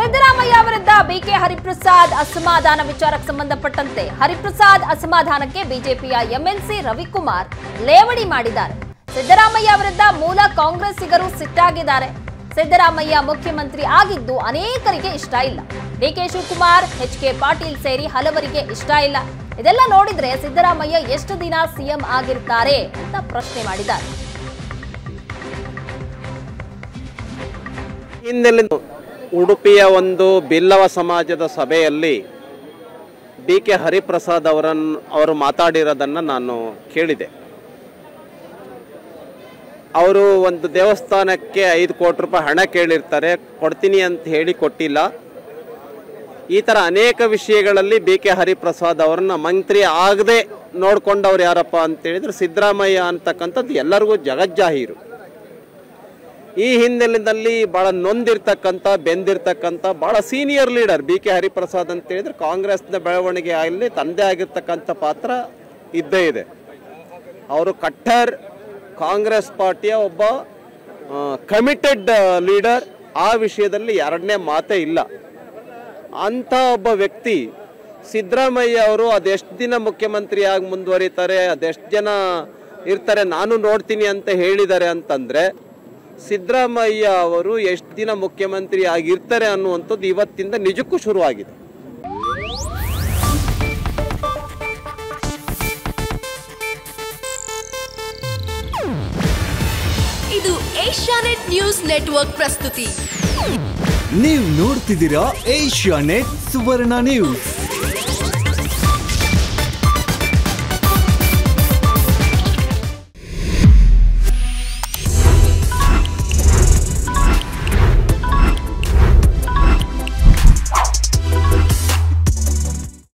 ಸಿದ್ದರಾಮಯ್ಯ ವಿರುದ್ಧ ಬಿಕೆ ಹರಿಪ್ರಸಾದ್ ಅಸಮಾಧಾನ ವಿಚಾರಕ್ಕೆ ಸಂಬಂಧಪಟ್ಟಂತೆ ಹರಿಪ್ರಸಾದ್ ಅಸಮಾಧಾನಕ್ಕೆ ಬಿಜೆಪಿಯ ಎಂಎಲ್ಸಿ ರವಿಕುಮಾರ್ ಲೇವಡಿ ಮಾಡಿದ್ದಾರೆ ಸಿದ್ದರಾಮಯ್ಯ ವಿರುದ್ಧ ಮೂಲ ಕಾಂಗ್ರೆಸ್ಸಿಗರು ಸಿಟ್ಟಾಗಿದ್ದಾರೆ ಸಿದ್ದರಾಮಯ್ಯ ಮುಖ್ಯಮಂತ್ರಿ ಆಗಿದ್ದು ಅನೇಕರಿಗೆ ಇಷ್ಟ ಇಲ್ಲ DK Shivakumar H K Patil ಸೇರಿ ಹಲವರಿಗೆ ಇಷ್ಟ ಇಲ್ಲ ಇದೆಲ್ಲ ನೋಡಿದ್ರೆ ಸಿದ್ದರಾಮಯ್ಯ ಎಷ್ಟು ದಿನ ಸಿಎಂ ಆಗಿರ್ತಾರೆ ಅಂತ ಪ್ರಶ್ನೆ ಮಾಡಿದ್ದಾರೆ ಹಿನ್ನೆಲೆ ಉಡುಪಿಯ ಒಂದು ಬಿಲ್ಲವ ಸಮಾಜದ ಸಭೆಯಲ್ಲಿ ಡಿ ಕೆ ಹರಿಪ್ರಸಾದ್ ಅವರನ್ನು ಅವರು ಮಾತಾಡಿರೋದನ್ನು ನಾನು ಕೇಳಿದೆ ಅವರು ಒಂದು ದೇವಸ್ಥಾನಕ್ಕೆ ಐದು ಕೋಟಿ ರೂಪಾಯಿ ಹಣ ಕೇಳಿರ್ತಾರೆ ಕೊಡ್ತೀನಿ ಅಂತ ಹೇಳಿ ಕೊಟ್ಟಿಲ್ಲ ಈ ಥರ ಅನೇಕ ವಿಷಯಗಳಲ್ಲಿ ಬಿ ಕೆ ಹರಿಪ್ರಸಾದ್ ಅವರನ್ನ ಮಂತ್ರಿ ಆಗದೆ ನೋಡ್ಕೊಂಡವ್ರು ಯಾರಪ್ಪ ಅಂತ ಹೇಳಿದ್ರೆ ಸಿದ್ದರಾಮಯ್ಯ ಅಂತಕ್ಕಂಥದ್ದು ಎಲ್ಲರಿಗೂ ಜಗಜ್ಜಾಹೀರು ಈ ಹಿನ್ನೆಲೆಯಲ್ಲಿ ಬಹಳ ನೊಂದಿರ್ತಕ್ಕಂಥ ಬೆಂದಿರ್ತಕ್ಕಂಥ ಬಹಳ senior leader B K Hariprasad ಅಂತ ಹೇಳಿದ್ರೆ ಕಾಂಗ್ರೆಸ್ನ ಬೆಳವಣಿಗೆ ಆಗಲಿ ತಂದೆ ಆಗಿರ್ತಕ್ಕಂಥ ಪಾತ್ರ ಇದ್ದೇ ಇದೆ ಅವರು ಕಟ್ಟರ್ ಕಾಂಗ್ರೆಸ್ ಪಾರ್ಟಿಯ ಒಬ್ಬ ಕಮಿಟೆಡ್ ಲೀಡರ್ ಆ ವಿಷಯದಲ್ಲಿ ಎರಡನೇ ಮಾತೇ ಇಲ್ಲ ಅಂಥ ಒಬ್ಬ ವ್ಯಕ್ತಿ ಸಿದ್ದರಾಮಯ್ಯ ಅವರು ಅದೆಷ್ಟು ದಿನ ಮುಖ್ಯಮಂತ್ರಿಯಾಗಿ ಮುಂದುವರಿತಾರೆ ಅದೆಷ್ಟು ಜನ ಇರ್ತಾರೆ ನಾನು ನೋಡ್ತೀನಿ ಅಂತ ಹೇಳಿದ್ದಾರೆ ಅಂತಂದ್ರೆ ಸಿದ್ದರಾಮಯ್ಯ ಅವರು ಎಷ್ಟು ದಿನ ಮುಖ್ಯಮಂತ್ರಿ ಆಗಿರ್ತಾರೆ ಅನ್ನುವಂಥದ್ದು ಇವತ್ತಿಂದ ನಿಜಕ್ಕೂ ಶುರುವಾಗಿದೆ ಇದು ಏಷ್ಯಾನೆಟ್ ನ್ಯೂಸ್ ನೆಟ್ವರ್ಕ್ ಪ್ರಸ್ತುತಿ ನೀವು ನೋಡ್ತಿದ್ದೀರಾ ಏಷ್ಯಾ ನೆಟ್ ಸುವರ್ಣ ನ್ಯೂಸ್